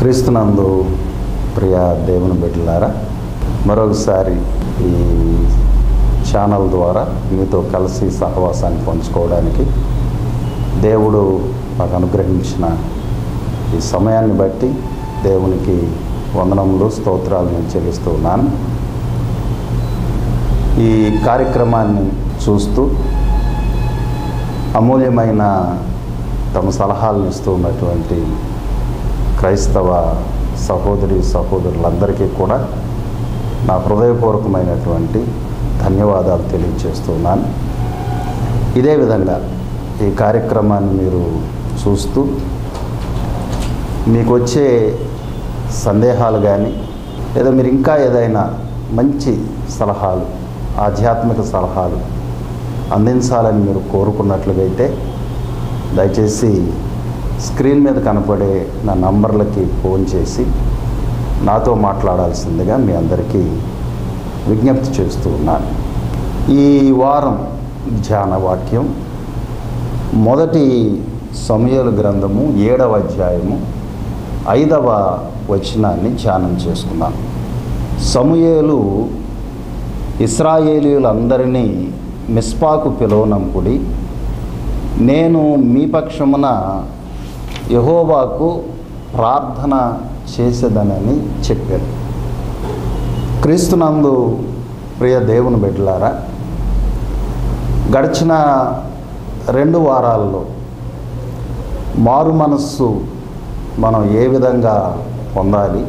క్రీస్తునందు ప్రియ దేవుని బిడ్డలారా మరొకసారి ఈ ఛానల్ ద్వారా మీతో కలిసి సహవాసాన్ని పంచుకోవడానికి దేవుడు మాకు అనుగ్రహించిన ఈ సమయాన్ని బట్టి దేవునికి వందనములు స్తోత్రాలు నేను చెల్లిస్తూ ఉన్నాను ఈ కార్యక్రమాన్ని చూస్తూ అమూల్యమైన తమ సలహాలను ఇస్తూ ఉన్నటువంటి క్రైస్తవ సహోదరి సహోదరులందరికీ కూడా నా హృదయపూర్వకమైనటువంటి ధన్యవాదాలు తెలియజేస్తున్నాను ఇదే విధంగా ఈ కార్యక్రమాన్ని మీరు చూస్తూ మీకు వచ్చే సందేహాలు కానీ లేదా మీరు ఇంకా ఏదైనా మంచి సలహాలు ఆధ్యాత్మిక సలహాలు అందించాలని మీరు కోరుకున్నట్లుగైతే దయచేసి స్క్రీన్ మీద కనపడే నా నంబర్లకి ఫోన్ చేసి నాతో మాట్లాడాల్సిందిగా మీ అందరికీ విజ్ఞప్తి చేస్తూ ఉన్నాను ఈ వారం ధ్యాన వాక్యం మొదటి సమయలు గ్రంథము ఏడవ అధ్యాయము ఐదవ వచనాన్ని ధ్యానం చేసుకున్నాం సమూయేలు ఇస్రాయేలీయులందరినీ మిస్పాకు పిలువనంపుడి నేను మీ పక్షమున యహోవాకు ప్రార్థన చేసేదనని చెప్పాను క్రీస్తునందు ప్రియ దేవుని బిడ్డలారా గడిచిన రెండు వారాల్లో మారు మనస్సు మనం ఏ విధంగా పొందాలి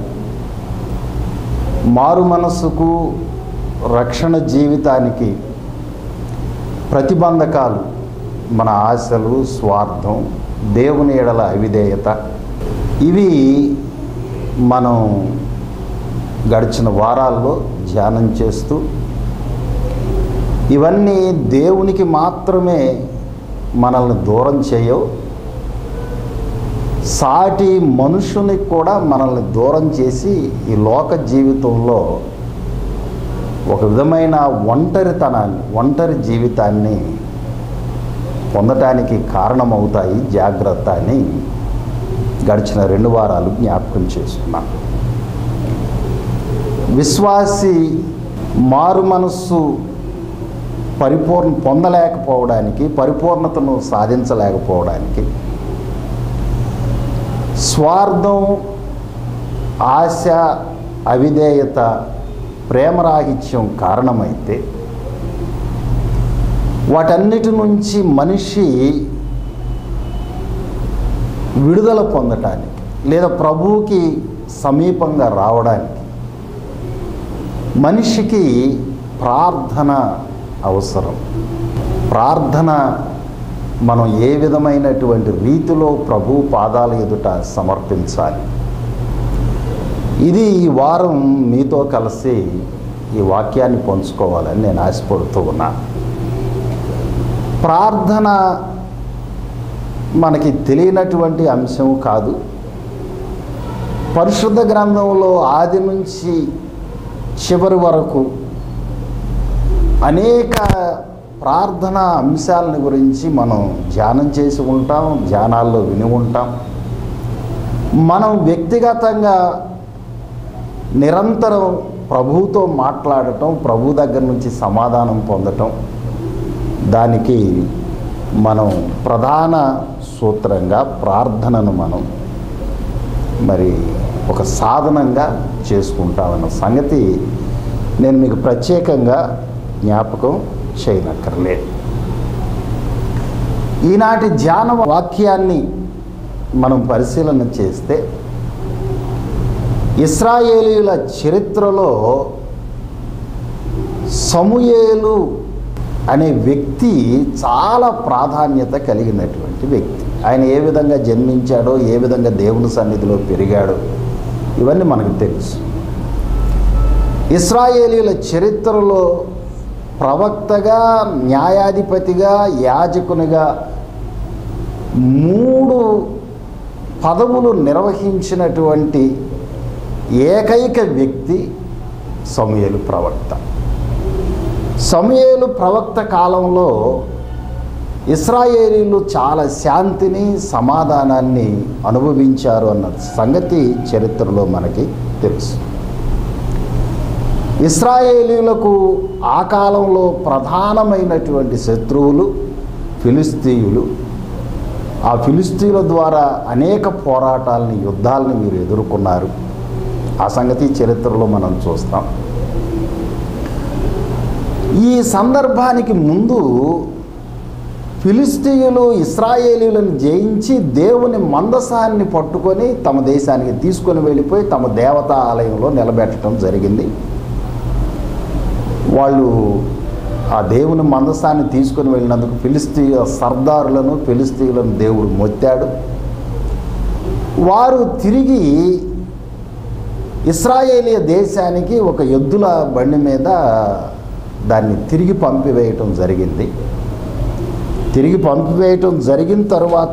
మారు మనస్సుకు రక్షణ జీవితానికి ప్రతిబంధకాలు మన ఆశలు స్వార్థం దేవుని ఎడల అవిధేయత ఇవి మనం గడిచిన వారాల్లో ధ్యానం చేస్తూ ఇవన్నీ దేవునికి మాత్రమే మనల్ని దూరం చేయవు సాటి మనుషునికి కూడా మనల్ని దూరం చేసి ఈ లోక జీవితంలో ఒక విధమైన ఒంటరితనాన్ని ఒంటరి జీవితాన్ని పొందటానికి కారణమవుతాయి జాగ్రత్త అని గడిచిన రెండు వారాలు జ్ఞాపకం చేసుకున్నాం విశ్వాసి మారు మనస్సు పరిపూర్ణ పొందలేకపోవడానికి పరిపూర్ణతను సాధించలేకపోవడానికి స్వార్థం ఆశ అవిధేయత ప్రేమరాహిత్యం కారణమైతే వాటన్నిటి నుంచి మనిషి విడుదల పొందటానికి లేదా ప్రభువుకి సమీపంగా రావడానికి మనిషికి ప్రార్థన అవసరం ప్రార్థన మనం ఏ విధమైనటువంటి రీతిలో ప్రభు పాదాల ఎదుట సమర్పించాలి ఇది ఈ వారం మీతో కలిసి ఈ వాక్యాన్ని పంచుకోవాలని నేను ఆశపడుతూ ఉన్నాను ప్రార్థన మనకి తెలియనటువంటి అంశం కాదు పరిశుద్ధ గ్రంథంలో ఆది నుంచి చివరి వరకు అనేక ప్రార్థన అంశాలను గురించి మనం ధ్యానం చేసి ఉంటాం ధ్యానాల్లో విని ఉంటాం మనం వ్యక్తిగతంగా నిరంతరం ప్రభువుతో మాట్లాడటం ప్రభు దగ్గర నుంచి సమాధానం పొందటం దానికి మనం ప్రధాన సూత్రంగా ప్రార్థనను మనం మరి ఒక సాధనంగా చేసుకుంటామన్న సంగతి నేను మీకు ప్రత్యేకంగా జ్ఞాపకం చేయనక్కర్లేదు ఈనాటి ధ్యాన వాక్యాన్ని మనం పరిశీలన చేస్తే ఇస్రాయేలీల చరిత్రలో సమూయేలు అనే వ్యక్తి చాలా ప్రాధాన్యత కలిగినటువంటి వ్యక్తి ఆయన ఏ విధంగా జన్మించాడో ఏ విధంగా దేవుని సన్నిధిలో పెరిగాడో ఇవన్నీ మనకు తెలుసు ఇస్రాయేలీల చరిత్రలో ప్రవక్తగా న్యాయాధిపతిగా యాజకునిగా మూడు పదవులు నిర్వహించినటువంటి ఏకైక వ్యక్తి సమయలు ప్రవక్త సమయలు ప్రవక్త కాలంలో ఇస్రాయేలీలు చాలా శాంతిని సమాధానాన్ని అనుభవించారు అన్న సంగతి చరిత్రలో మనకి తెలుసు ఇస్రాయేలీలకు ఆ కాలంలో ప్రధానమైనటువంటి శత్రువులు ఫిలిస్తీయులు ఆ ఫిలిస్తీన్ల ద్వారా అనేక పోరాటాలని యుద్ధాలని మీరు ఎదుర్కొన్నారు ఆ సంగతి చరిత్రలో మనం చూస్తాం ఈ సందర్భానికి ముందు ఫిలిస్తీయులు ఇస్రాయేలీలను జయించి దేవుని మందసాన్ని పట్టుకొని తమ దేశానికి తీసుకొని వెళ్ళిపోయి తమ దేవతా ఆలయంలో నిలబెట్టడం జరిగింది వాళ్ళు ఆ దేవుని మందసాన్ని తీసుకొని వెళ్ళినందుకు ఫిలిస్తీయ సర్దారులను ఫిలిస్తీయులను దేవుడు మొత్తాడు వారు తిరిగి ఇస్రాయేలియ దేశానికి ఒక ఎద్దుల బండి మీద దాన్ని తిరిగి పంపివేయటం జరిగింది తిరిగి పంపివేయటం జరిగిన తర్వాత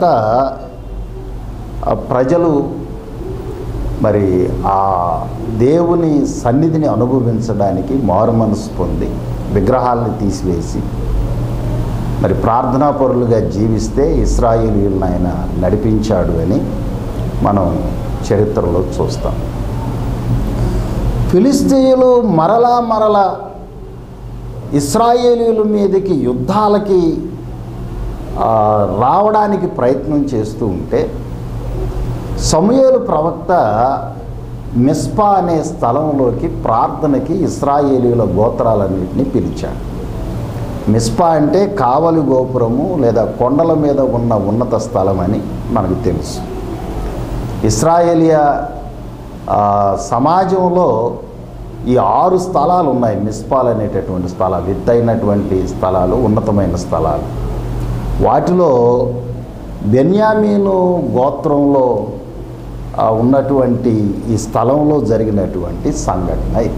ఆ ప్రజలు మరి ఆ దేవుని సన్నిధిని అనుభవించడానికి మారు మనసు పొంది విగ్రహాలను తీసివేసి మరి ప్రార్థనా పరులుగా జీవిస్తే ఇస్రాయేలీలను ఆయన నడిపించాడు అని మనం చరిత్రలో చూస్తాం ఫిలిస్తీయులు మరలా మరలా ఇస్రాయేలీల మీదకి యుద్ధాలకి ఆ, రావడానికి ప్రయత్నం చేస్తూ ఉంటే సమూయేలు ప్రవక్త మిస్పా అనే స్థలంలోకి ప్రార్థనకి ఇస్రాయేలీల గోత్రాలన్నింటినీ పిలిచాడు మిస్పా అంటే కావలి గోపురము లేదా కొండల మీద ఉన్న ఉన్నత స్థలం అని మనకు తెలుసు ఇస్రాయేలియా ఆ, సమాజంలో ఈ ఆరు స్థలాలు ఉన్నాయి మిస్పాల్ అనేటటువంటి స్థలాలు ఎత్తైనటువంటి స్థలాలు ఉన్నతమైన స్థలాలు వాటిలో బెన్యామీను గోత్రంలో ఆ, ఉన్నటువంటి ఈ స్థలంలో జరిగినటువంటి సంఘటన ఇది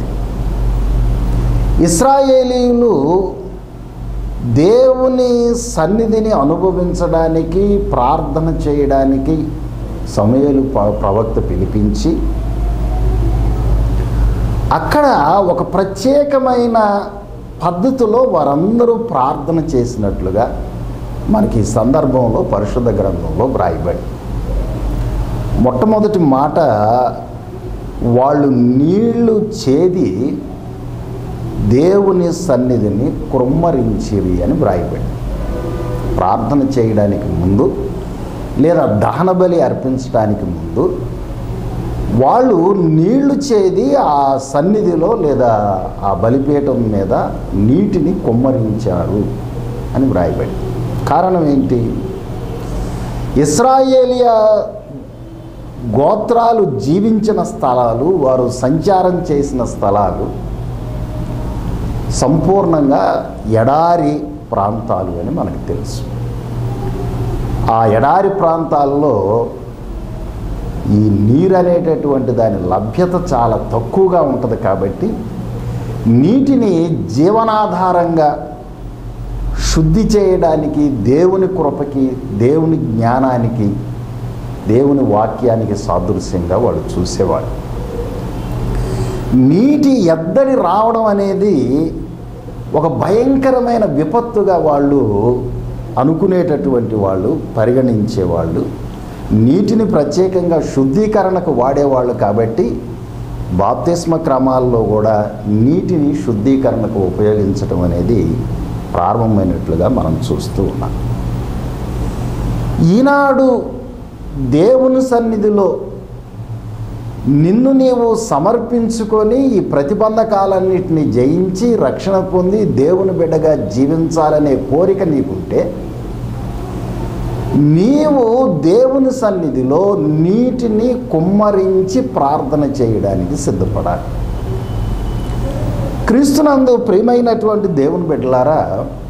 ఇస్రాయేలీలు దేవుని సన్నిధిని అనుభవించడానికి ప్రార్థన చేయడానికి సమయలు ప్రవక్త పిలిపించి అక్కడ ఒక ప్రత్యేకమైన పద్ధతిలో వారందరూ ప్రార్థన చేసినట్లుగా మనకి ఈ సందర్భంలో పరిశుద్ధ గ్రంథంలో వ్రాయబడి మొట్టమొదటి మాట వాళ్ళు నీళ్లు చేది దేవుని సన్నిధిని కుమ్మరించిరి అని వ్రాయబడి ప్రార్థన చేయడానికి ముందు లేదా దహన బలి అర్పించడానికి ముందు వాళ్ళు నీళ్లు చేది ఆ సన్నిధిలో లేదా ఆ బలిపీఠం మీద నీటిని కుమ్మరించారు అని వ్రాయబడి కారణం ఏంటి ఇస్రాయేలియా గోత్రాలు జీవించిన స్థలాలు వారు సంచారం చేసిన స్థలాలు సంపూర్ణంగా ఎడారి ప్రాంతాలు అని మనకు తెలుసు ఆ ఎడారి ప్రాంతాల్లో ఈ నీరు అనేటటువంటి దాని లభ్యత చాలా తక్కువగా ఉంటుంది కాబట్టి నీటిని జీవనాధారంగా శుద్ధి చేయడానికి దేవుని కృపకి దేవుని జ్ఞానానికి దేవుని వాక్యానికి సాదృశ్యంగా వాడు చూసేవాడు నీటి ఎద్దడి రావడం అనేది ఒక భయంకరమైన విపత్తుగా వాళ్ళు అనుకునేటటువంటి వాళ్ళు పరిగణించేవాళ్ళు నీటిని ప్రత్యేకంగా శుద్ధీకరణకు వాడేవాళ్ళు కాబట్టి బాప్తిస్మ క్రమాల్లో కూడా నీటిని శుద్ధీకరణకు ఉపయోగించడం అనేది ప్రారంభమైనట్లుగా మనం చూస్తూ ఉన్నాం ఈనాడు దేవుని సన్నిధిలో నిన్ను నీవు సమర్పించుకొని ఈ ప్రతిబంధకాలన్నిటిని జయించి రక్షణ పొంది దేవుని బిడ్డగా జీవించాలనే కోరిక నీకుంటే నీవు దేవుని సన్నిధిలో నీటిని కుమ్మరించి ప్రార్థన చేయడానికి సిద్ధపడాలి క్రీస్తునందు ప్రియమైనటువంటి దేవుని బిడ్డలారా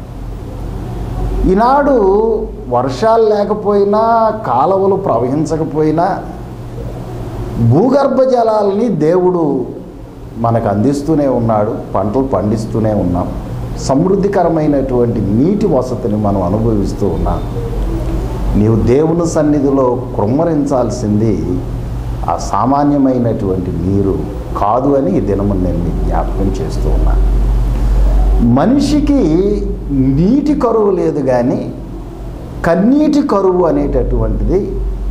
ఈనాడు వర్షాలు లేకపోయినా కాలువలు ప్రవహించకపోయినా భూగర్భ జలాలని దేవుడు మనకు అందిస్తూనే ఉన్నాడు పంటలు పండిస్తూనే ఉన్నాం సమృద్ధికరమైనటువంటి నీటి వసతిని మనం అనుభవిస్తూ ఉన్నాం నీవు దేవుని సన్నిధిలో కృమ్మరించాల్సింది ఆ సామాన్యమైనటువంటి నీరు కాదు అని ఈ దినము నేను మీకు జ్ఞాపకం చేస్తూ ఉన్నాను మనిషికి నీటి కరువు లేదు కానీ కన్నీటి కరువు అనేటటువంటిది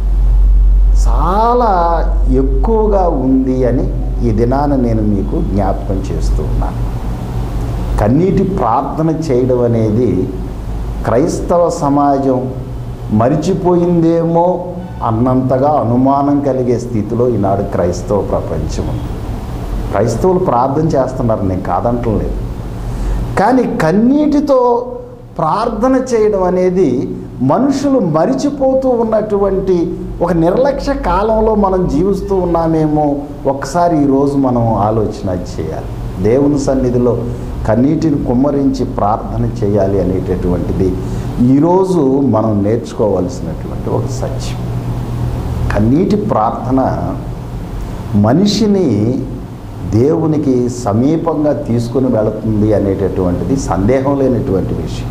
చాలా ఎక్కువగా ఉంది అని ఈ దినాన నేను మీకు జ్ఞాపకం చేస్తూ ఉన్నాను కన్నీటి ప్రార్థన చేయడం అనేది క్రైస్తవ సమాజం మరిచిపోయిందేమో అన్నంతగా అనుమానం కలిగే స్థితిలో ఈనాడు క్రైస్తవ ప్రపంచం ఉంది క్రైస్తవులు ప్రార్థన చేస్తున్నారు నేను కాదంటం లేదు కానీ కన్నీటితో ప్రార్థన చేయడం అనేది మనుషులు మరిచిపోతూ ఉన్నటువంటి ఒక నిర్లక్ష్య కాలంలో మనం జీవిస్తూ ఉన్నామేమో ఒకసారి ఈరోజు మనం ఆలోచన చేయాలి దేవుని సన్నిధిలో కన్నీటిని కుమ్మరించి ప్రార్థన చేయాలి అనేటటువంటిది ఈరోజు మనం నేర్చుకోవాల్సినటువంటి ఒక సత్యం కన్నీటి ప్రార్థన మనిషిని దేవునికి సమీపంగా తీసుకుని వెళుతుంది అనేటటువంటిది సందేహం లేనటువంటి విషయం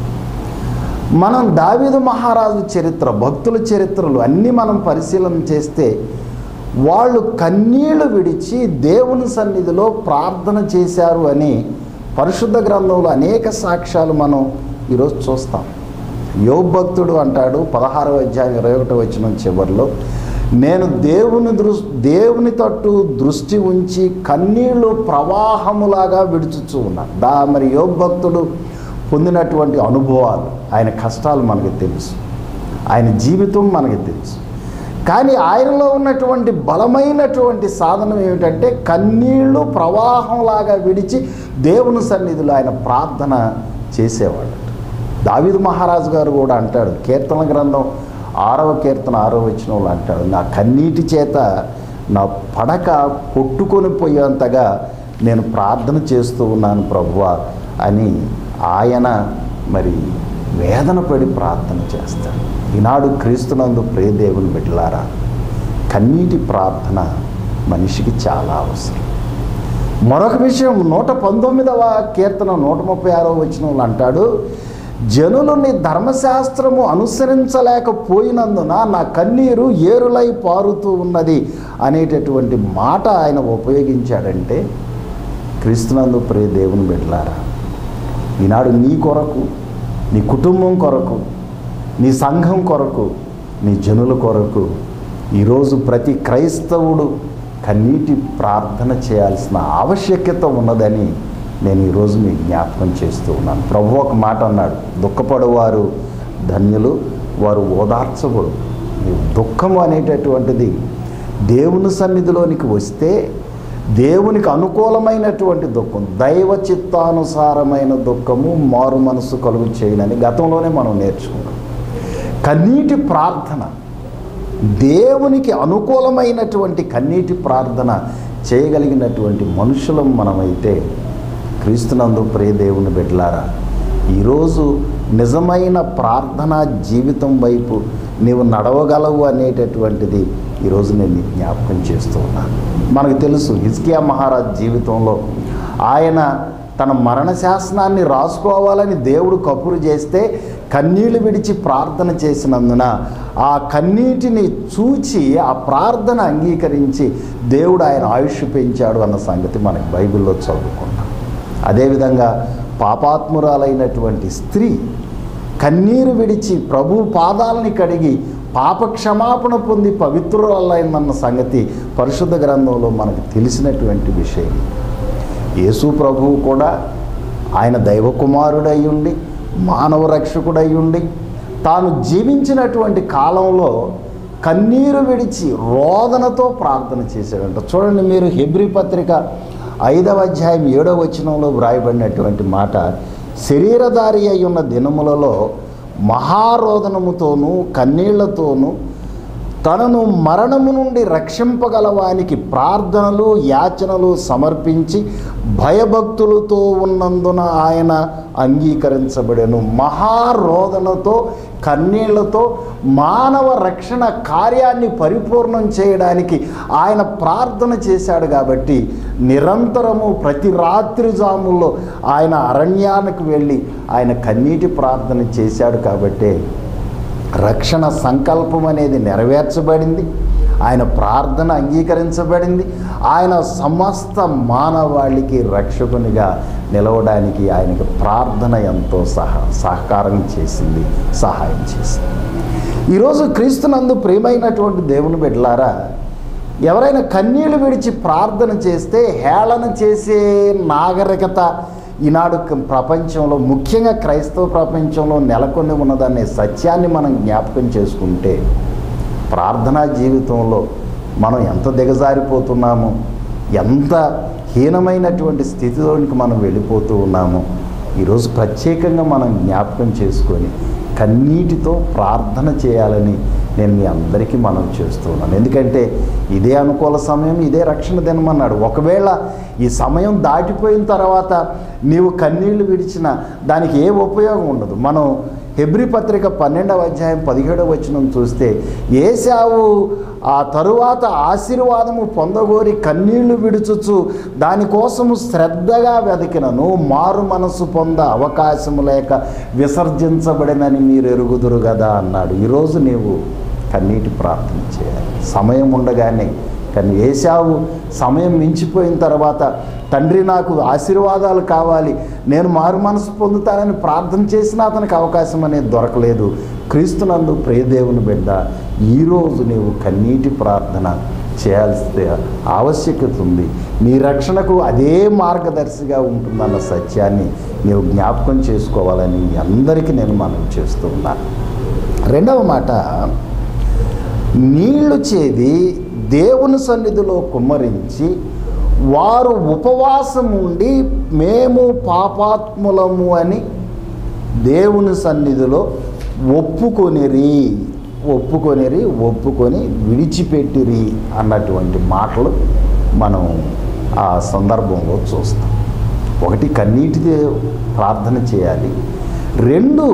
మనం దావీదు మహారాజు చరిత్ర భక్తుల చరిత్రలు అన్నీ మనం పరిశీలన చేస్తే వాళ్ళు కన్నీళ్లు విడిచి దేవుని సన్నిధిలో ప్రార్థన చేశారు అని పరిశుద్ధ గ్రంథంలో అనేక సాక్ష్యాలు మనం ఈరోజు చూస్తాం యోగ భక్తుడు అంటాడు పదహారవ అధ్యాయం ఇరవై ఒకటో వచ్చిన చివరిలో నేను దేవుని దృ దేవుని తట్టు దృష్టి ఉంచి కన్నీళ్లు ప్రవాహములాగా విడుచుచూ ఉన్నాను దా మరి యోగ భక్తుడు పొందినటువంటి అనుభవాలు ఆయన కష్టాలు మనకి తెలుసు ఆయన జీవితం మనకి తెలుసు కానీ ఆయనలో ఉన్నటువంటి బలమైనటువంటి సాధనం ఏమిటంటే కన్నీళ్లు ప్రవాహంలాగా విడిచి దేవుని సన్నిధిలో ఆయన ప్రార్థన చేసేవాడు దావిదు మహారాజు గారు కూడా అంటాడు కీర్తన గ్రంథం ఆరవ కీర్తన ఆరవ వచనంలో అంటాడు నా కన్నీటి చేత నా పడక కొట్టుకొని పోయేంతగా నేను ప్రార్థన చేస్తూ ఉన్నాను ప్రభువా అని ఆయన మరి వేదన పడి ప్రార్థన చేస్తాడు ఈనాడు క్రీస్తునందు ప్రియ దేవుని బిడ్డలారా కన్నీటి ప్రార్థన మనిషికి చాలా అవసరం మరొక విషయం నూట పంతొమ్మిదవ కీర్తన నూట ముప్పై ఆరవ వచనంలో అంటాడు జనులు నీ ధర్మశాస్త్రము అనుసరించలేకపోయినందున నా కన్నీరు ఏరులై పారుతూ ఉన్నది అనేటటువంటి మాట ఆయన ఉపయోగించాడంటే క్రీస్తునందు ప్రియ దేవుని బిడ్డలారా ఈనాడు నీ కొరకు నీ కుటుంబం కొరకు నీ సంఘం కొరకు నీ జనుల కొరకు ఈరోజు ప్రతి క్రైస్తవుడు కన్నీటి ప్రార్థన చేయాల్సిన ఆవశ్యకత ఉన్నదని నేను ఈరోజు మీకు జ్ఞాపకం చేస్తూ ఉన్నాను ప్రభు ఒక మాట అన్నాడు దుఃఖపడేవారు ధన్యులు వారు ఓదార్చబడు ఈ దుఃఖము అనేటటువంటిది దేవుని సన్నిధిలోనికి వస్తే దేవునికి అనుకూలమైనటువంటి దుఃఖం దైవ చిత్తానుసారమైన దుఃఖము మారు మనసు కలుగు చేయనని గతంలోనే మనం నేర్చుకున్నాం కన్నీటి ప్రార్థన దేవునికి అనుకూలమైనటువంటి కన్నీటి ప్రార్థన చేయగలిగినటువంటి మనుషులం మనమైతే క్రీస్తునందు ప్రియ దేవుని బిడ్డలారా ఈరోజు నిజమైన ప్రార్థనా జీవితం వైపు నీవు నడవగలవు అనేటటువంటిది ఈరోజు నేను నీకు జ్ఞాపకం చేస్తూ ఉన్నాను మనకు తెలుసు హిజ్కియా మహారాజ్ జీవితంలో ఆయన తన మరణ శాసనాన్ని రాసుకోవాలని దేవుడు కపురు చేస్తే కన్నీళ్లు విడిచి ప్రార్థన చేసినందున ఆ కన్నీటిని చూచి ఆ ప్రార్థన అంగీకరించి దేవుడు ఆయన ఆయుష్ పెంచాడు అన్న సంగతి మనకి బైబిల్లో చదువుకున్నాం అదేవిధంగా పాపాత్మురాలైనటువంటి స్త్రీ కన్నీరు విడిచి ప్రభు పాదాలని కడిగి పాప క్షమాపణ పొంది పవిత్రులైందన్న సంగతి పరిశుద్ధ గ్రంథంలో మనకు తెలిసినటువంటి విషయం యేసు ప్రభువు కూడా ఆయన దైవ కుమారుడై ఉండి మానవ రక్షకుడై ఉండి తాను జీవించినటువంటి కాలంలో కన్నీరు విడిచి రోదనతో ప్రార్థన చేశాడంట చూడండి మీరు హెబ్రి పత్రిక ఐదవ అధ్యాయం ఏడవ వచనంలో వ్రాయబడినటువంటి మాట శరీరధారి అయి ఉన్న దినములలో మహారోదనముతోనూ కన్నీళ్లతోనూ తనను మరణము నుండి రక్షింపగలవానికి ప్రార్థనలు యాచనలు సమర్పించి భయభక్తులతో ఉన్నందున ఆయన అంగీకరించబడెను మహారోదనతో కన్నీళ్లతో మానవ రక్షణ కార్యాన్ని పరిపూర్ణం చేయడానికి ఆయన ప్రార్థన చేశాడు కాబట్టి నిరంతరము ప్రతి రాత్రి జాముల్లో ఆయన అరణ్యానికి వెళ్ళి ఆయన కన్నీటి ప్రార్థన చేశాడు కాబట్టే రక్షణ సంకల్పం అనేది నెరవేర్చబడింది ఆయన ప్రార్థన అంగీకరించబడింది ఆయన సమస్త మానవాళికి రక్షకునిగా నిలవడానికి ఆయనకి ప్రార్థన ఎంతో సహ సహకారం చేసింది సహాయం చేసింది ఈరోజు క్రీస్తునందు ప్రియమైనటువంటి దేవుని బిడ్డలారా ఎవరైనా కన్నీళ్లు విడిచి ప్రార్థన చేస్తే హేళన చేసే నాగరికత ఈనాడు క- ప్రపంచంలో ముఖ్యంగా క్రైస్తవ ప్రపంచంలో నెలకొని ఉన్నదనే సత్యాన్ని మనం జ్ఞాపకం చేసుకుంటే ప్రార్థనా జీవితంలో మనం ఎంత దిగజారిపోతున్నామో ఎంత హీనమైనటువంటి స్థితిలోనికి మనం వెళ్ళిపోతూ ఉన్నామో ఈరోజు ప్రత్యేకంగా మనం జ్ఞాపకం చేసుకొని కన్నీటితో ప్రార్థన చేయాలని నేను మీ అందరికీ మనం చేస్తూ ఉన్నాను ఎందుకంటే ఇదే అనుకూల సమయం ఇదే రక్షణ దినమన్నాడు ఒకవేళ ఈ సమయం దాటిపోయిన తర్వాత నీవు కన్నీళ్లు విడిచిన దానికి ఏ ఉపయోగం ఉండదు మనం హెబ్రి పత్రిక పన్నెండవ అధ్యాయం పదిహేడవ వచనం చూస్తే ఏసావు ఆ తరువాత ఆశీర్వాదము పొందగోరి కన్నీళ్లు విడుచుచు దానికోసము శ్రద్ధగా వెతికినను మారు మనసు పొంద అవకాశము లేక విసర్జించబడినని మీరు ఎరుగుదురు కదా అన్నాడు ఈరోజు నీవు కన్నీటి ప్రార్థన చేయాలి సమయం ఉండగానే కానీ ఏసావు సమయం మించిపోయిన తర్వాత తండ్రి నాకు ఆశీర్వాదాలు కావాలి నేను మారు మనసు పొందుతానని ప్రార్థన చేసినా అతనికి అవకాశం అనేది దొరకలేదు క్రీస్తునందు ప్రియదేవుని బిడ్డ ఈరోజు నీవు కన్నీటి ప్రార్థన చేయాల్సిన ఆవశ్యకత ఉంది నీ రక్షణకు అదే మార్గదర్శిగా ఉంటుందన్న సత్యాన్ని నీవు జ్ఞాపకం చేసుకోవాలని మీ అందరికీ నేను మనం చేస్తూ ఉన్నాను రెండవ మాట నీళ్లు చేది దేవుని సన్నిధిలో కుమ్మరించి వారు ఉపవాసం ఉండి మేము పాపాత్ములము అని దేవుని సన్నిధిలో ఒప్పుకొనిరి ఒప్పుకొనిరి ఒప్పుకొని విడిచిపెట్టిరి అన్నటువంటి మాటలు మనం ఆ సందర్భంలో చూస్తాం ఒకటి కన్నీటి ప్రార్థన చేయాలి రెండు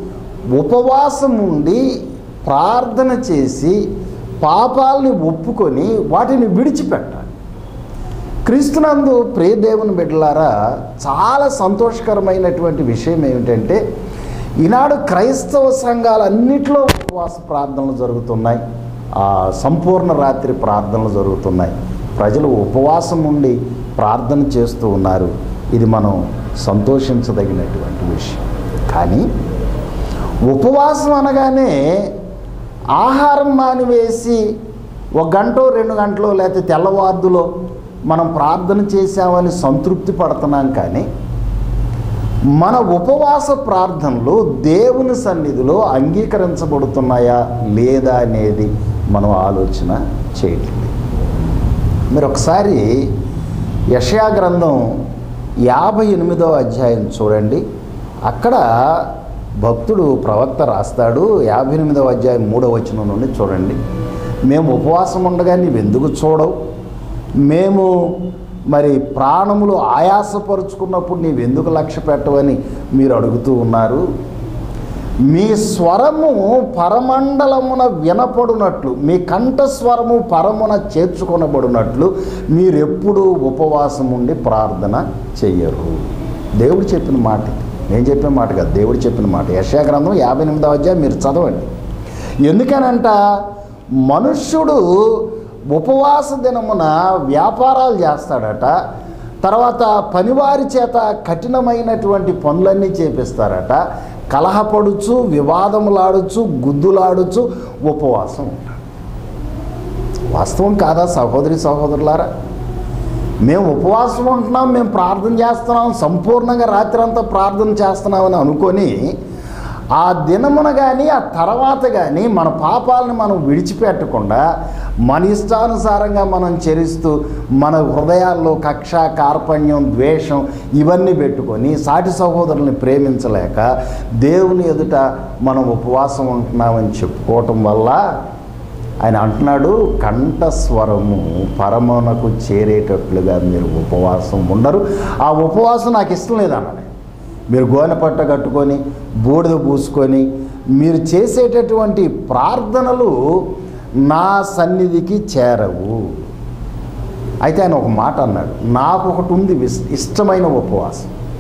ఉపవాసం ఉండి ప్రార్థన చేసి పాపాలని ఒప్పుకొని వాటిని విడిచిపెట్టాలి క్రీస్తునందు ప్రియ దేవుని బిడ్డలారా చాలా సంతోషకరమైనటువంటి విషయం ఏమిటంటే ఈనాడు క్రైస్తవ సంఘాలన్నింటిలో ఉపవాస ప్రార్థనలు జరుగుతున్నాయి ఆ సంపూర్ణ రాత్రి ప్రార్థనలు జరుగుతున్నాయి ప్రజలు ఉపవాసం ఉండి ప్రార్థన చేస్తూ ఉన్నారు ఇది మనం సంతోషించదగినటువంటి విషయం కానీ ఉపవాసం అనగానే ఆహారం మానివేసి ఒక గంట రెండు గంటలు లేకపోతే తెల్లవార్దులో మనం ప్రార్థన చేశామని సంతృప్తి పడుతున్నాం కానీ మన ఉపవాస ప్రార్థనలు దేవుని సన్నిధిలో అంగీకరించబడుతున్నాయా లేదా అనేది మనం ఆలోచన చేయట్లేదు మీరు ఒకసారి యషయా గ్రంథం యాభై ఎనిమిదవ అధ్యాయం చూడండి అక్కడ భక్తుడు ప్రవక్త రాస్తాడు యాభై ఎనిమిదవ అధ్యాయం మూడవ వచనం నుండి చూడండి మేము ఉపవాసం ఉండగా నీవెందుకు చూడవు మేము మరి ప్రాణములు ఆయాసపరుచుకున్నప్పుడు నీవెందుకు లక్ష్య పెట్టవని మీరు అడుగుతూ ఉన్నారు మీ స్వరము పరమండలమున వినపడునట్లు మీ కంఠస్వరము పరమున చేర్చుకొనబడినట్లు మీరెప్పుడూ ఉపవాసం ఉండి ప్రార్థన చెయ్యరు దేవుడు చెప్పిన మాట ఇది. నేను చెప్పిన మాట కాదు దేవుడు చెప్పిన మాట యశా గ్రంథం యాభై ఎనిమిదవ అధ్యాయం మీరు చదవండి ఎందుకనంట మనుష్యుడు ఉపవాస దినమున వ్యాపారాలు చేస్తాడట తర్వాత పనివారి చేత కఠినమైనటువంటి పనులన్నీ చేపిస్తారట కలహపడుచు వివాదములాడుచు గుద్దులాడుచు ఉపవాసం ఉంటాడు వాస్తవం కాదా సహోదరి సహోదరులారా మేము ఉపవాసం ఉంటున్నాం మేము ప్రార్థన చేస్తున్నాం సంపూర్ణంగా రాత్రి అంతా ప్రార్థన చేస్తున్నామని అనుకొని ఆ దినమున కానీ ఆ తర్వాత కానీ మన పాపాలని మనం విడిచిపెట్టకుండా మన ఇష్టానుసారంగా మనం చరిస్తూ మన హృదయాల్లో కక్ష కార్పణ్యం ద్వేషం ఇవన్నీ పెట్టుకొని సాటి సహోదరుల్ని ప్రేమించలేక దేవుని ఎదుట మనం ఉపవాసం ఉంటున్నామని చెప్పుకోవటం వల్ల ఆయన అంటున్నాడు కంఠస్వరము పరమునకు చేరేటట్లుగా మీరు ఉపవాసం ఉండరు ఆ ఉపవాసం నాకు ఇష్టం లేదన్నాడు మీరు గోనె పట్ట కట్టుకొని బూడిద పూసుకొని మీరు చేసేటటువంటి ప్రార్థనలు నా సన్నిధికి చేరవు అయితే ఆయన ఒక మాట అన్నాడు నాకు ఒకటి ఉంది విస్- ఇష్టమైన ఉపవాసం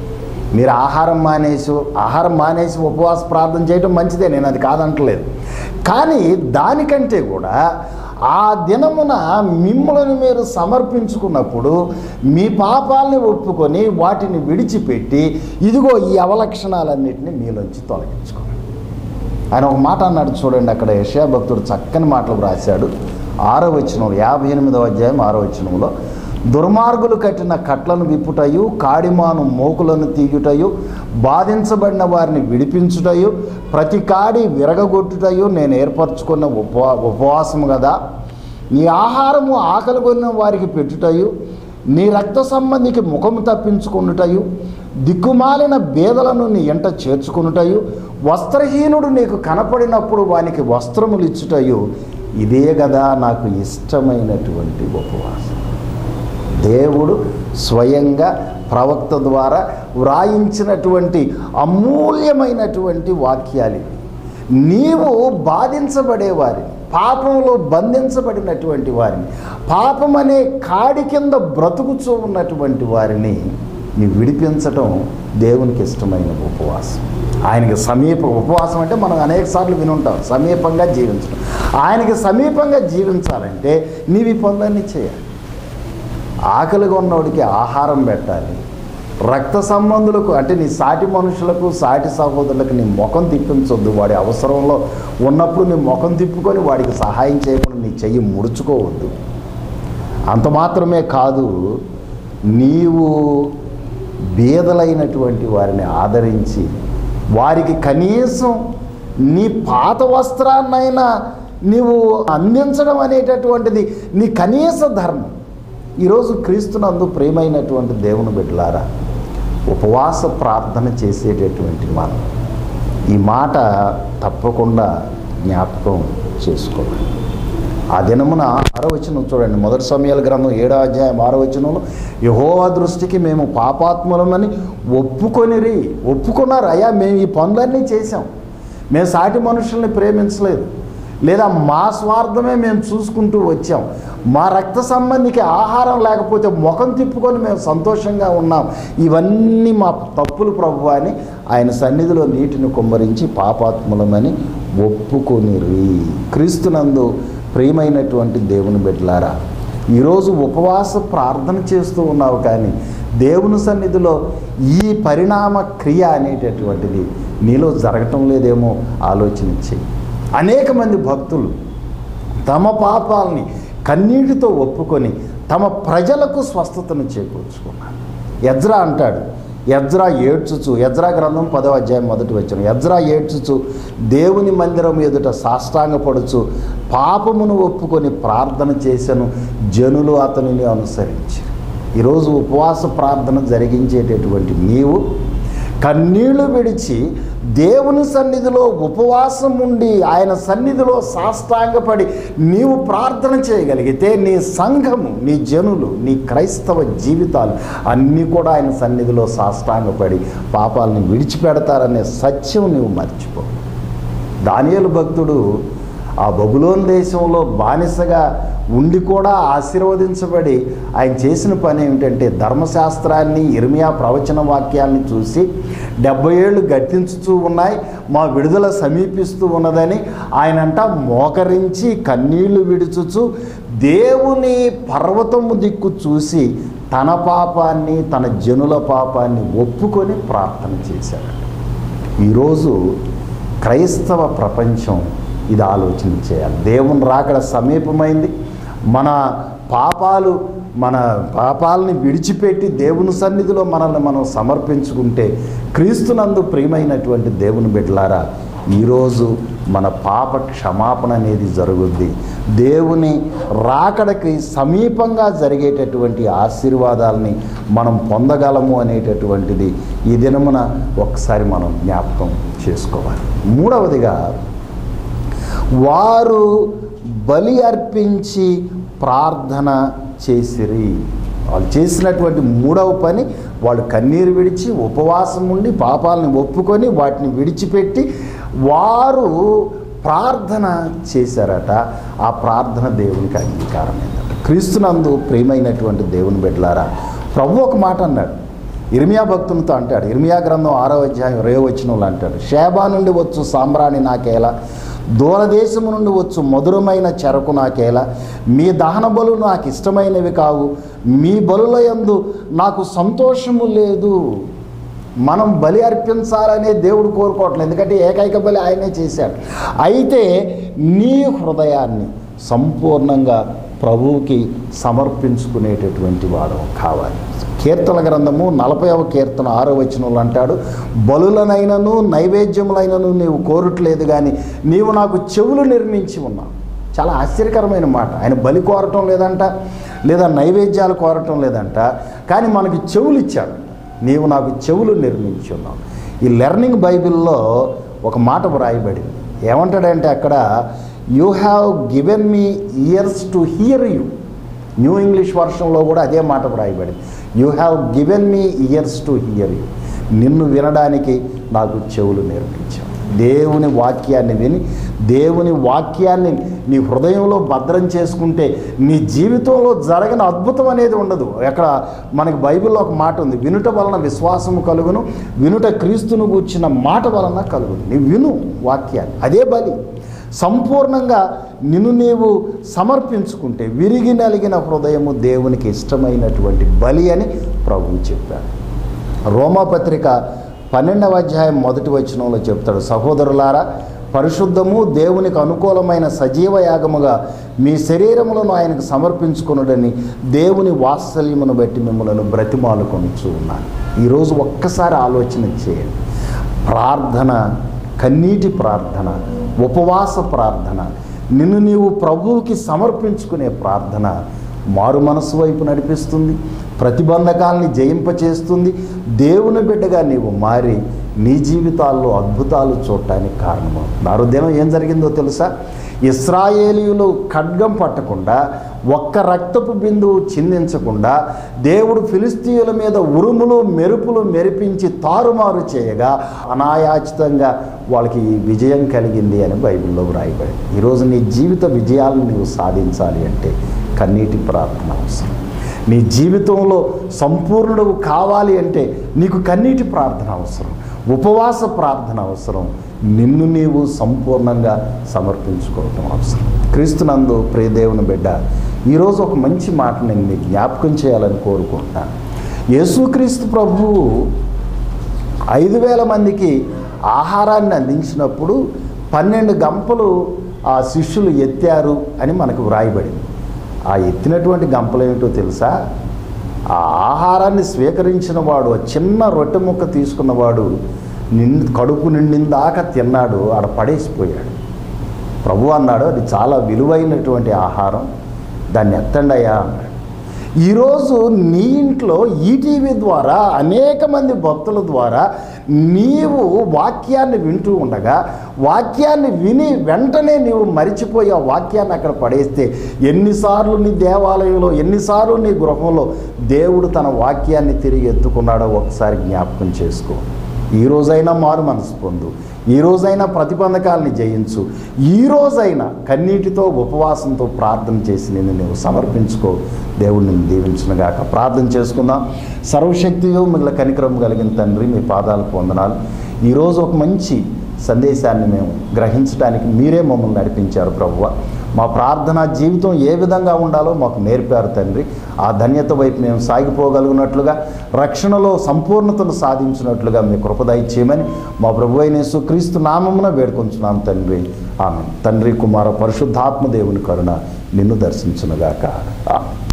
మీరు ఆహారం మానేసి ఆహారం మానేసి ఉపవాస ప్రార్థన చేయడం మంచిదే నేను అది కాదంటలేదు కానీ దానికంటే కూడా ఆ దినమున మిమ్మల్ని మీరు సమర్పించుకున్నప్పుడు మీ పాపాలని ఒప్పుకొని వాటిని విడిచిపెట్టి ఇదిగో ఈ అవలక్షణాలన్నింటినీ మీలోంచి తొలగించుకోండి ఆయన ఒక మాట అన్నాడు చూడండి అక్కడ యశా భక్తుడు చక్కని మాటలు రాశాడు ఆరో వచనంలో యాభై ఎనిమిదవ అధ్యాయం ఆరో వచనంలో దుర్మార్గులు కట్టిన కట్లను విప్పుటయు కాడిమాను మోకులను తీయుటయు బాధించబడిన వారిని విడిపించుటయు ప్రతి కాడి విరగగొట్టుటయు నేను ఏర్పరచుకున్న ఉపవా ఉపవాసము కదా నీ ఆహారము ఆకలి కొన్న వారికి పెట్టుటయు నీ రక్త సంబంధికి ముఖము తప్పించుకున్నటయు దిక్కుమాలిన బేదలను నీ ఎంట చేర్చుకునుటయు వస్త్రహీనుడు నీకు కనపడినప్పుడు వానికి వస్త్రములు ఇచ్చుటయు ఇదే కదా నాకు ఇష్టమైనటువంటి ఉపవాసం దేవుడు స్వయంగా ప్రవక్త ద్వారా వ్రాయించినటువంటి అమూల్యమైనటువంటి వాక్యాలు ఇవి. నీవు బాధించబడేవారిని పాపంలో బంధించబడినటువంటి వారిని పాపం అనే కాడి కింద బ్రతుకుచూ ఉన్నటువంటి వారిని నీ విడిపించటం దేవునికి ఇష్టమైన ఉపవాసం ఆయనకి సమీప ఉపవాసం అంటే మనం అనేక సార్లు వినుంటాం సమీపంగా జీవించడం ఆయనకి సమీపంగా జీవించాలంటే నీవి ఈ పనులన్నీ చేయాలి ఆకలిగా ఉన్నవాడికి ఆహారం పెట్టాలి రక్త సంబంధులకు అంటే నీ సాటి మనుషులకు సాటి సహోదరులకు నీ ముఖం తిప్పించొద్దు వాడి అవసరంలో ఉన్నప్పుడు నీ ముఖం తిప్పుకొని వాడికి సహాయం చేయకుండా నీ చెయ్యి ముడుచుకోవద్దు అంత మాత్రమే కాదు నీవు బీదలైనటువంటి వారిని ఆదరించి వారికి కనీసం నీ పాత వస్త్రాన్నైనా నీవు అందించడం అనేటటువంటిది నీ కనీస ధర్మం ఈరోజు క్రీస్తునందు ప్రేమైనటువంటి దేవుని బిడ్డలారా ఉపవాస ప్రార్థన చేసేటటువంటి మనం ఈ మాట తప్పకుండా జ్ఞాపకం చేసుకోవాలి ఆ దినమున ఆరవచనం చూడండి మొదటి సమయాల గ్రంథం ఏడో అధ్యాయం ఆరవచనంలో యహోవా దృష్టికి మేము పాపాత్ములమని ఒప్పుకొనిరి ఒప్పుకున్నారు అయ్యా మేము ఈ పనులన్నీ చేశాం మేము సాటి మనుషుల్ని ప్రేమించలేదు లేదా మా స్వార్థమే మేము చూసుకుంటూ వచ్చాం మా రక్త సంబంధికి ఆహారం లేకపోతే ముఖం తిప్పుకొని మేము సంతోషంగా ఉన్నాం ఇవన్నీ మా తప్పులు ప్రభు అని ఆయన సన్నిధిలో నీటిని కుమ్మరించి పాపాత్ములమని ఒప్పుకొనిరి క్రీస్తునందు ప్రియమైనటువంటి దేవుని బిడ్డలారా ఈరోజు ఉపవాస ప్రార్థన చేస్తూ ఉన్నావు కానీ దేవుని సన్నిధిలో ఈ పరిణామ క్రియ అనేటటువంటిది నీలో జరగటం లేదేమో ఆలోచన చెయ్యి అనేక మంది భక్తులు తమ పాపాలని కన్నీటితో ఒప్పుకొని తమ ప్రజలకు స్వస్థతను చేకూర్చుకున్నారు ఎజ్రా అంటాడు ఎజ్రా ఏడ్చుచు ఎజ్రా గ్రంథం పదవ అధ్యాయం మొదటి వచ్చిన ఎజ్రా ఏడ్చుచు దేవుని మందిరం ఎదుట సాష్టాంగపడుచు పాపమును ఒప్పుకొని ప్రార్థన చేసెను జనులు అతనిని అనుసరించి ఈరోజు ఉపవాస ప్రార్థన జరిగించేటటువంటి నీవు కన్నీళ్లు విడిచి దేవుని సన్నిధిలో ఉపవాసం ఉండి ఆయన సన్నిధిలో సాష్టాంగపడి నీవు ప్రార్థన చేయగలిగితే నీ సంఘము నీ జనులు నీ క్రైస్తవ జీవితాలు అన్నీ కూడా ఆయన సన్నిధిలో సాష్టాంగపడి పాపాలని విడిచిపెడతారనే సత్యం నీవు మర్చిపో దానియేలు భక్తుడు ఆ బబులోన్ దేశంలో బానిసగా ఉండి కూడా ఆశీర్వదించబడి ఆయన చేసిన పని ఏమిటంటే ధర్మశాస్త్రాన్ని ఇర్మియా ప్రవచన వాక్యాన్ని చూసి డెబ్బై ఏళ్ళు గట్టించుతూ ఉన్నాయి మా విడుదల సమీపిస్తూ ఉన్నదని ఆయనంట మోకరించి కన్నీళ్లు విడుచుచు దేవుని పర్వతము దిక్కు చూసి తన పాపాన్ని తన జనుల పాపాన్ని ఒప్పుకొని ప్రార్థన చేశాడట ఈరోజు క్రైస్తవ ప్రపంచం ఇది ఆలోచన చేయాలి దేవుని రాకడ సమీపమైంది మన పాపాలు మన పాపాలని విడిచిపెట్టి దేవుని సన్నిధిలో మనల్ని మనం సమర్పించుకుంటే క్రీస్తునందు ప్రియమైనటువంటి దేవుని బిడ్డలారా ఈరోజు మన పాప క్షమాపణ అనేది జరుగుద్ది దేవుని రాకడకి సమీపంగా జరిగేటటువంటి ఆశీర్వాదాలని మనం పొందగలము అనేటటువంటిది ఈ దినమున ఒకసారి మనం జ్ఞాపకం చేసుకోవాలి మూడవదిగా వారు బలి అర్పించి ప్రార్థన చేసిరి వాళ్ళు చేసినటువంటి మూడవ పని వాళ్ళు కన్నీరు విడిచి ఉపవాసం ఉండి పాపాలను ఒప్పుకొని వాటిని విడిచిపెట్టి వారు ప్రార్థన చేశారట ఆ ప్రార్థన దేవునికి అంగీకారమైందట క్రీస్తునందు ప్రియమైనటువంటి దేవుని బిడ్డలారా ప్రభు ఒక మాట అన్నాడు ఇర్మియా భక్తునితో అంటాడు ఇర్మియా గ్రంథం ఆరో అధ్యాయం రేవ వచ్చిన అంటాడు షేబా నుండి వచ్చు సాంబ్రాణి నాకేలా దూరదేశము నుండి వచ్చు మధురమైన చెరకు నాకేలా మీ దహన బలు నాకు ఇష్టమైనవి కావు మీ బలుల యందు నాకు సంతోషము లేదు మనం బలి అర్పించాలనే దేవుడు కోరుకోవట్లేదు ఎందుకంటే ఏకైక బలి ఆయనే చేశాడు అయితే నీ హృదయాన్ని సంపూర్ణంగా ప్రభువుకి సమర్పించుకునేటటువంటి వాడు కావాలి కీర్తన గ్రంథము నలభైవ కీర్తన ఆరో వచనంలో అంటాడు బలులనైనను నైవేద్యములైనను నీవు కోరట్లేదు కానీ నీవు నాకు చెవులు నిర్మించి ఉన్నావు చాలా ఆశ్చర్యకరమైన మాట ఆయన బలి కోరటం లేదంట లేదా నైవేద్యాలు కోరటం లేదంట కానీ మనకి చెవులు ఇచ్చాడు నీవు నాకు చెవులు నిర్మించి ఉన్నావు ఈ లెర్నింగ్ బైబిల్లో ఒక మాట వ్రాయబడింది ఏమంటాడంటే అక్కడ you have given me ears to hear you new English వర్షన్లో కూడా అదే మాట వ్రాయబడింది you have given me ears to hear you నిన్ను వినడానికి నాకు చెవులు నేర్పించావు దేవుని వాక్యాన్ని విని దేవుని వాక్యాన్ని నీ హృదయంలో భద్రం చేసుకుంటే నీ జీవితంలో జరగని అద్భుతం అనేది ఉండదు ఎక్కడ మనకి బైబిల్లో ఒక మాట ఉంది వినుట వలన విశ్వాసము కలుగును వినుట క్రీస్తును కూర్చిన మాట వలన కలుగును నీ విను వాక్యాన్ని అదే బలి సంపూర్ణంగా నిన్ను నీవు సమర్పించుకుంటే విరిగి నలిగిన హృదయము దేవునికి ఇష్టమైనటువంటి బలి అని ప్రభువు చెప్పాడు రోమాపత్రిక పన్నెండవ అధ్యాయం మొదటి వచనంలో చెప్తాడు సహోదరులారా పరిశుద్ధము దేవునికి అనుకూలమైన సజీవ యాగముగా మీ శరీరములను ఆయనకు సమర్పించుకునుడని దేవుని వాత్సల్యమును బట్టి మిమ్మల్ని బ్రతిమాలుకొనుచు ఉన్నాను ఈరోజు ఒక్కసారి ఆలోచన చేయండి ప్రార్థన కన్నీటి ప్రార్థన ఉపవాస ప్రార్థన నిన్ను నీవు ప్రభువుకి సమర్పించుకునే ప్రార్థన మారు మనసు వైపు నడిపిస్తుంది ప్రతిబంధకాలని జయింపచేస్తుంది దేవుని బిడ్డగా నీవు మారి నీ జీవితాల్లో అద్భుతాలు చూడటానికి కారణము నారు దినం ఏం జరిగిందో తెలుసా ఇస్రాయేలీయులు ఖడ్గం పట్టకుండా ఒక్క రక్తపు బిందువు చిందించకుండా దేవుడు ఫిలిస్తీయుల మీద ఉరుములు మెరుపులు మెరిపించి తారుమారు చేయగా అనాయాచితంగా వాళ్ళకి ఈ విజయం కలిగింది అని బైబిల్లో వ్రాయబడింది ఈరోజు నీ జీవిత విజయాలను నీవు సాధించాలి అంటే కన్నీటి ప్రార్థన అవసరం నీ జీవితంలో సంపూర్ణుడు కావాలి అంటే నీకు కన్నీటి ప్రార్థన అవసరం ఉపవాస ప్రార్థన అవసరం నిన్ను నీవు సంపూర్ణంగా సమర్పించుకోవటం అవసరం క్రీస్తునందు ప్రియదేవుని బిడ్డ ఈరోజు ఒక మంచి మాట నేను మీకు జ్ఞాపకం చేయాలని కోరుకుంటున్నాను యేసుక్రీస్తు ప్రభువు ఐదు వేల మందికి ఆహారాన్ని అందించినప్పుడు పన్నెండు గంపలు ఆ శిష్యులు ఎత్తారు అని మనకు వ్రాయబడింది ఆ ఎత్తినటువంటి గంపలు ఏమిటో తెలుసా ఆ ఆహారాన్ని స్వీకరించిన వాడు ఆ చిన్న రొట్టె ముక్క తీసుకున్నవాడు నిండు కడుపు నిండిందాక తిన్నాడు ఆడ పడేసిపోయాడు ప్రభు అన్నాడు అది చాలా విలువైనటువంటి ఆహారం దాన్ని ఎత్తండి అయ్యా అన్నాడు ఈరోజు నీ ఇంట్లో ఈటీవీ ద్వారా అనేక మంది భక్తుల ద్వారా నీవు వాక్యాన్ని వింటూ ఉండగా వాక్యాన్ని విని వెంటనే నీవు మరిచిపోయి ఆ వాక్యాన్ని అక్కడ పడేస్తే ఎన్నిసార్లు నీ దేవాలయంలో ఎన్నిసార్లు నీ గృహంలో దేవుడు తన వాక్యాన్ని తిరిగి ఎత్తుకున్నాడో ఒకసారి జ్ఞాపకం చేసుకో ఈ రోజైనా మారు మనసు పొందు ఈ రోజైనా ప్రతిబంధకాలని జయించు ఈ రోజైనా కన్నీటితో ఉపవాసంతో ప్రార్థన చేసి నిన్ను నువ్వు సమర్పించుకో దేవుడు నిన్ను దీవించునుగాక ప్రార్థన చేసుకుందాం సర్వశక్తియో మిగిలిన కనికరం కలిగిన తండ్రి మీ పాదాలకు వందనాలు ఈరోజు ఒక మంచి సందేశాన్ని మేము గ్రహించడానికి మీరే మమ్మల్ని నడిపించారు ప్రభువ మా ప్రార్థనా జీవితం ఏ విధంగా ఉండాలో మాకు నేర్పారు తండ్రి ఆ ధన్యత వైపు మేము సాగిపోగలిగినట్లుగా రక్షణలో సంపూర్ణతను సాధించినట్లుగా మీ కృపదయ చేయమని మా ప్రభు అయిన క్రీస్తు నామమున వేడుకొంచున్నాం తండ్రి ఆమె తండ్రి కుమార పరిశుద్ధాత్మ దేవుని కరుణ నిన్ను దర్శించునుగాక ఆమెన్